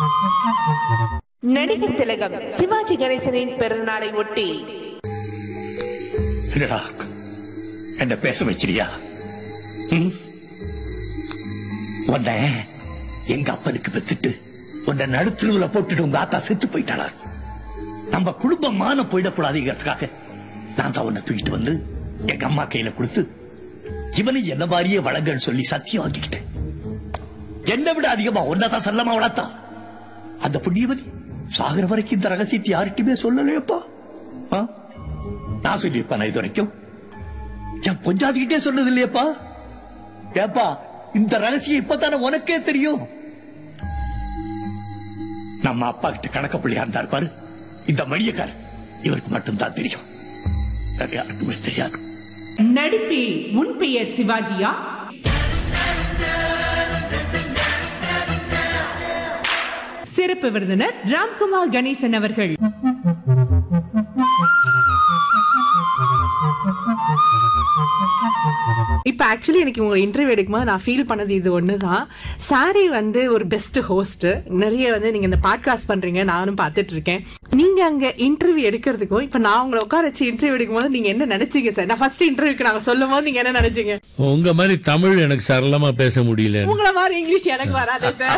நடிகர் திலகம் சிவாஜி கணேசனின் பிறந்தநாளை ஒட்டி என்னடா என்ன பேச வச்சிரியா ம்? உன்னை எங்க அப்பனுக்கு பெத்துட்டு உன்னை நடுத்தருவுல போட்டுட்டு உங்க ஆத்தா செத்து போயிட்டாளா நம்ம குடும்பம் மானம் போயிடக்கூடாதுங்கிறதுக்காக நான் தான் உன்னை தூக்கிட்டு வந்து எங்க அம்மா கையில கொடுத்து இவனை என்ன மாதிரியே வழங்கன்னு சொல்லி சத்தியம் வாங்கிக்கிட்டேன் என்னை விட அதிகமா தான் செல்லமா வளர்த்தா அந்த புண்ணியவதி சாகர வரைக்கும் இந்த ரகசியத்தை யார்கிட்டயுமே சொல்லலையப்பா ஆ? நான் சொல்லியிருப்பேன் இது வரைக்கும் என் பொஞ்சாதிக்கிட்டே சொன்னது இல்லையப்பா ஏப்பா இந்த ரகசியம் இப்பதானே உனக்கே தெரியும் நம்ம அப்பா கிட்ட கணக்க பிள்ளையா இருந்தார் பாரு இந்த மணியக்கார் இவருக்கு மட்டும்தான் தெரியும் வேற யாருக்குமே தெரியாது நடிப்பில் முன் பெயர் சிவாஜியா சிறப்பு விருந்தினர் ராம்குமார் கணேசன் அவர்கள் இப்போ ஆக்சுவலி எனக்கு உங்க இன்டர்வியூ எடுக்கும்போது நான் ஃபீல் பண்ணது இது ஒன்று தான் சாரி வந்து ஒரு பெஸ்ட் ஹோஸ்ட் நிறைய வந்து நீங்க இந்த பாட்காஸ்ட் பண்றீங்க நானும் பார்த்துட்டு இருக்கேன் நீங்க அங்க இன்டர்வியூ எடுக்கிறதுக்கும் இப்போ நான் உங்களை உட்கார வச்சு இன்டர்வியூ எடுக்கும்போது நீங்க என்ன நினைச்சீங்க சார் நான் ஃபர்ஸ்ட் இன்டர்வியூக்கு நாங்க சொல்லும் போது நீங்க என்ன நினைச்சீங்க உங்க மாதிரி தமிழ் எனக்கு சரளமா பேச முடியல உங்களை மாதிரி இங்கிலீஷ் எனக்கு வராதே சார்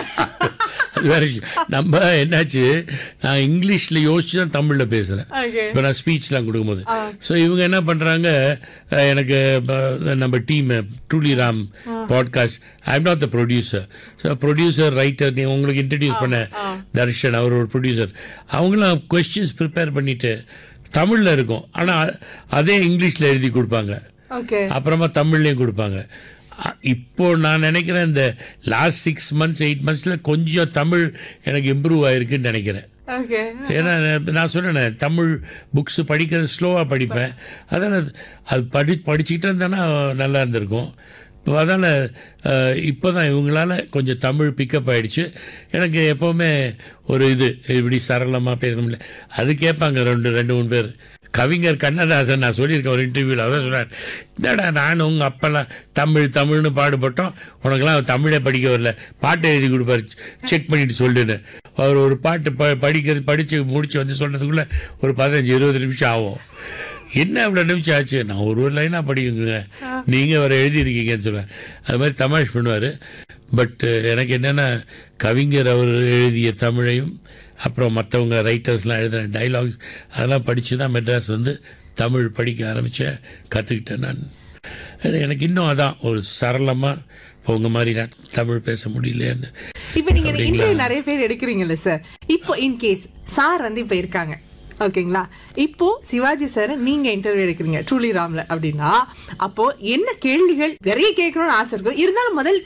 அது வேற விஷயம். நம்ம என்னாச்சு நான் இங்கிலீஷ்ல யோசிச்சு தான் தமிழ்ல பேசுறேன் ஓகே இப்போ நான் ஸ்பீச்லாம் கொடுக்கும்போது ஸோ இவங்க என்ன பண்றாங்க அஹ், எனக்கு ப- நம்ம team truly Ram podcast I am not the producer so producer writer நீ உங்களுக்கு இன்ட்ரடியூஸ் பண்ண தர்ஷன் அவர் ஒரு ப்ரொடியூசர் அவங்களாம் கொஸ்டின்ஸ் ப்ரிப்பேர் பண்ணிட்டு தமிழ்ல இருக்கும் ஆனா அதே இங்கிலீஷ்ல எழுதி கொடுப்பாங்க ஓகே அப்புறமா தமிழ்லையும் கொடுப்பாங்க அ- இப்போ நான் நினைக்கிறேன் இந்த லாஸ்ட் சிக்ஸ் மந்த்ஸ் எயிட் மந்த்ஸில் கொஞ்சம் தமிழ் எனக்கு இம்ப்ரூவ் ஆயிருக்குன்னு நினைக்கிறேன் ஓகே ஏன்னா நான் நான் சொன்னேன் தமிழ் புக்ஸ் படிக்கிறது ஸ்லோவாக படிப்பேன் அதான் அது படி படிச்சுக்கிட்டு இருந்தேன்னா நல்லா இருந்திருக்கும் இப்போ அதால் இப்போ தான் இவங்களால கொஞ்சம் தமிழ் பிக்கப் ஆயிடுச்சு எனக்கு எப்போவுமே ஒரு இது இப்படி சரளமாக பேச முடியல அது கேட்பாங்க ரெண்டு ரெண்டு மூணு பேர் கவிஞர் கண்ணதாசன் நான் சொல்லியிருக்கேன் ஒரு இன்டர்வியூவில் அதான் சொன்னார் என்னடா நான் உங்கள் அப்பெல்லாம் தமிழ் தமிழ்னு பாடுபட்டோம் உனக்கெல்லாம் தமிழே படிக்க வரல பாட்டை எழுதி கொடுப்பாரு செக் பண்ணிட்டு சொல்லுன்னு அவர் ஒரு பாட்டு ப படிக்கிறது படித்து முடிச்சு வந்து சொல்கிறதுக்குள்ளே ஒரு பதினஞ்சு இருபது நிமிஷம் ஆகும் என்ன இவ்வளோ நிமிஷம் ஆச்சு நான் ஒரு ஒரு லைனாக படிக்குங்க நீங்கள் வேறு எழுதியிருக்கீங்கன்னு சொல்லுவேன் அது மாதிரி தமாஷ் பண்ணுவார் பட் எனக்கு என்னென்னா கவிஞர் அவர் எழுதிய தமிழையும் அப்புறம் மற்றவங்க ரைட்டர்ஸ்லாம் எழுதின டைலாக்ஸ் அதெல்லாம் படித்து தான் மெட்ராஸ் வந்து தமிழ் படிக்க ஆரம்பித்தேன் கற்றுக்கிட்டேன் நான் எனக்கு இன்னும் அதான் ஒரு சரளமாக இப்போ உங்கள் மாதிரி நான் தமிழ் பேச முடியலையேன்னு இப்போ நீங்க அப்படிங்களா? இன்டர்வியூ நிறைய பேர் எடுக்கிறீங்கல்ல சார் இப்போ இன் கேஸ் சார் வந்து இப்போ இருக்காங்க ஓகேங்களா இப்போ சிவாஜி சார் நீங்க இன்டர்வியூ எடுக்கிறீங்க ட்ரூலி ராம்ல அப்படின்னா அப்போ என்ன கேள்விகள் நிறைய கேட்கணும்னு ஆசை இருக்கும் இருந்தாலும் முதல்